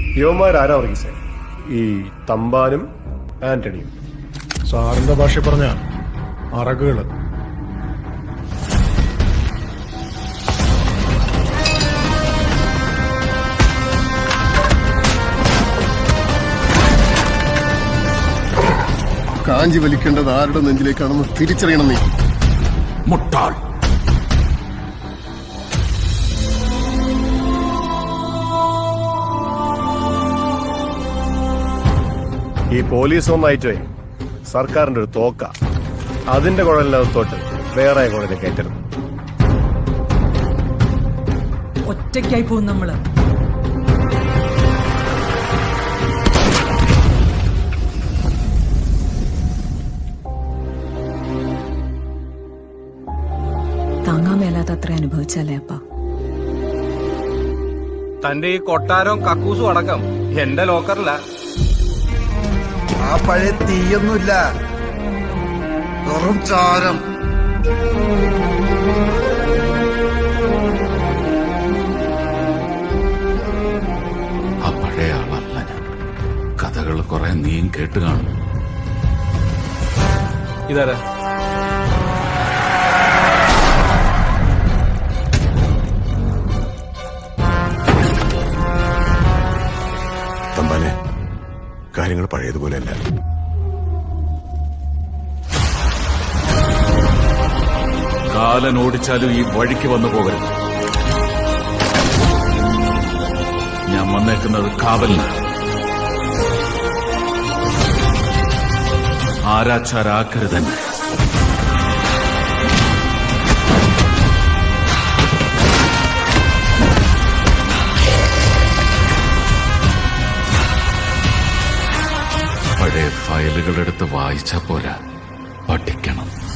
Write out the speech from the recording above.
യുവമാരാരാ വർഗീസേ ഈ തമ്പാനും ആന്റണിയും സാറിന്റെ ഭാഷ പറഞ്ഞ അറകുകള് കാഞ്ചി വലിക്കേണ്ടത് ആരുടെ നെഞ്ചിലേക്കാണെന്ന് തിരിച്ചറിയണം നീ മുട്ടാൾ ഈ പോലീസ് ഒന്നായിട്ടേ സർക്കാരിന്റെ ഒരു തോക്ക അതിന്റെ കുഴലിനകത്തോട്ട് വേറെ കുഴലിനെ കയറ്റരുത് ഒറ്റയ്ക്കായി പോകും നമ്മള് താങ്ങാൻ മേലാത്ത അത്ര അനുഭവിച്ചല്ലേ അപ്പ തന്റെ ഈ കൊട്ടാരവും കക്കൂസും അടക്കം എന്റെ ലോക്കറില ആ പഴയ തീയൊന്നുമില്ല വെറും ചാരം ആ പഴയ ആളല്ല ഞാൻ കഥകൾ കുറെ നീയും കേട്ട് കാണും ഇതാരാ തമ്പാനെ കാര്യങ്ങൾ പഴയതുപോലെയല്ല കാലൻ ഓടിച്ചാലും ഈ വഴിക്ക് വന്നു പോകരുത് ഞാൻ വന്നേക്കുന്നത് കാവലിന് ആരാച്ചാരാക്കരുതെന്നെ പഴയ ഫയലുകളെടുത്ത് വായിച്ചാ പോരാ പഠിക്കണം